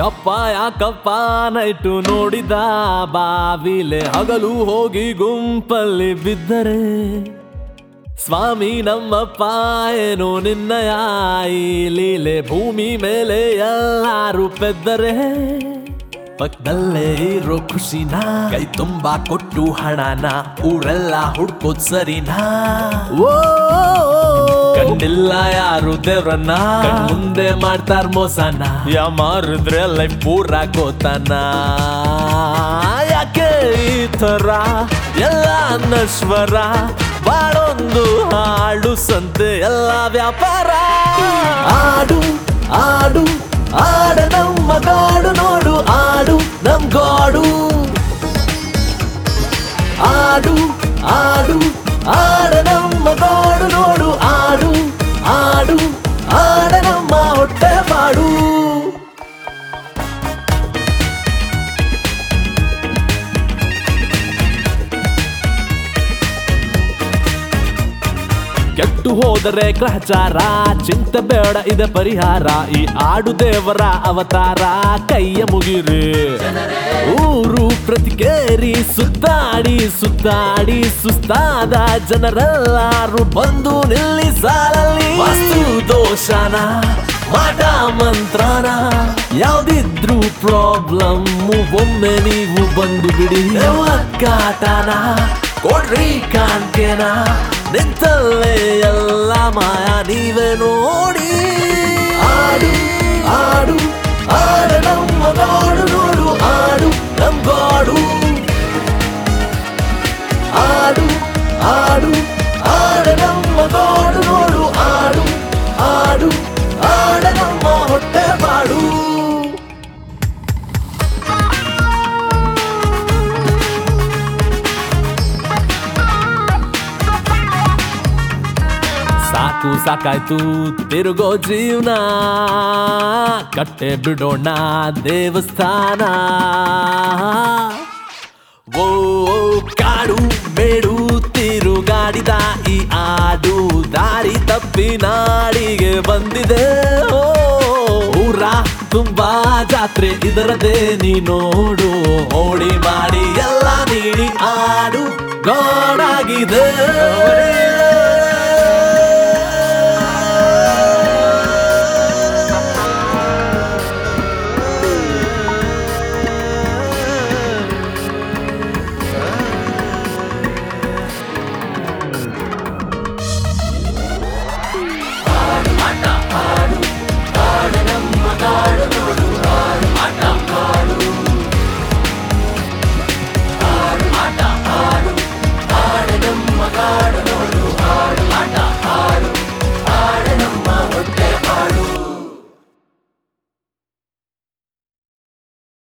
ಅಪ್ಪ ಯಾಕಪ್ಪ ನೈಟು ನೋಡಿದ ಬಾವಿಲೆ ಹಗಲು ಹೋಗಿ ಗುಂಪಲ್ಲಿ ಬಿದ್ದರೆ ಸ್ವಾಮಿ ನಮ್ಮಪ್ಪ ಏನು ನಿನ್ನಯ ಈ ಲೀಲೆ ಭೂಮಿ ಮೇಲೆ ಎಲ್ಲಾರು ಪೆದ್ದರೆ ಪಕ್ಕದಲ್ಲೇ ಇರೋ ಖುಷಿನ ಕೈ ತುಂಬಾ ಕೊಟ್ಟು ಹಣನ ಊರೆಲ್ಲ ಹುಡ್ಕೋದ್ ಸರಿನಾ ಓ ಕಂಡಿಲ್ಲ ಯಾರು ದೇವ್ರನ್ನ ಕಣ್ ಮುಂದೆ ಮಾಡ್ತಾರ ಮೋಸನ ಯಾ ಮಾರಿದ್ರೆ ಲೈಫ್ ಪೂರ ಗೋತನ ಯಾಕೆ ಈ ತರ ಎಲ್ಲ ನಶ್ವರ ಬಾಳೊಂದು ಹಾಡು ಸಂತೆ ಎಲ್ಲ ವ್ಯಾಪಾರ ಆಡು ಆಡು ಆಡ ನಮ್ಮ ಗಾಡು ನೋಡು ಆಡು ನಮ್ ಗಾಡು ಆಡು ಆಡು ಆಡ ನಮ್ಮ ಗಾಡು ನೋಡು ಆಡು ಆಡು ಆಡ ನಮ್ಮ ಹೊಟ್ಟೆ ಮಾಡು ಕೆಟ್ಟು ಹೋದರೆ ಗ್ರಹಚಾರ ಚಿಂತೆ ಬೇಡ ಇದೆ ಪರಿಹಾರ ಈ ಆಡು ದೇವರ ಅವತಾರ ಕೈಯ ಮುಗಿರಿ ಊರು ಪ್ರತಿಕೇರಿ ಸುತ್ತಾಡಿ ಸುತ್ತಾಡಿ ಸುಸ್ತಾದ ಜನರೆಲ್ಲಾರು ಬಂದು ನಿಲ್ಲಿ ಸಾಲಲ್ಲಿ ವಾಸ್ತು ದೋಷನ ಮಾಟ ಮಂತ್ರನ ಯಾವ್ದಿದ್ರು ಪ್ರಾಬ್ಲಮ್ ಒಮ್ಮೆ ನೀವು ಬಂದು ಬಿಡಿ ಕಾಟನ ಕೊಡ್ರಿ ಕಾಣ್ಕೆನ ನಿಂತಲ್ಲೇ ಎಲ್ಲ ಮಾಯ ನೀವೇ ನೋಡಿ ಆಡು ಆಡು ಆಡ ನಮ್ಮ ಗಾಡು ನೋಡು ಆಡು ನಮ್ ಗಾಡು ಆಡು ಆಡು ಆಡ ನಮ್ಮ ಗಾಡು ನೋಡು ಆಡು ಆಡು ಆಡ ನಮ್ಮ ಹೊಟ್ಟೆ ಮಾಡು ಸಾಕು ಸಾಕಾಯ್ತು ತಿರುಗೋ ಜೀವನ ಕಟ್ಟೆ ಬಿಡೋಣ ದೇವಸ್ಥಾನ ಓ ಕಾಡು ಬೇಡು ತಿರುಗಾಡಿದ ಈ ಆಡು ದಾರಿ ತಪ್ಪಿ ನಾಡಿಗೆ ಬಂದಿದೆ ಓ ಊರ ತುಂಬಾ ಜಾತ್ರೆ ಇದರದೇ ನೀ ನೋಡು ಓಡಿ ಮಾಡಿ ಎಲ್ಲ ನೀಡಿ ಆಡು ಗೋಡಾಗಿದೆ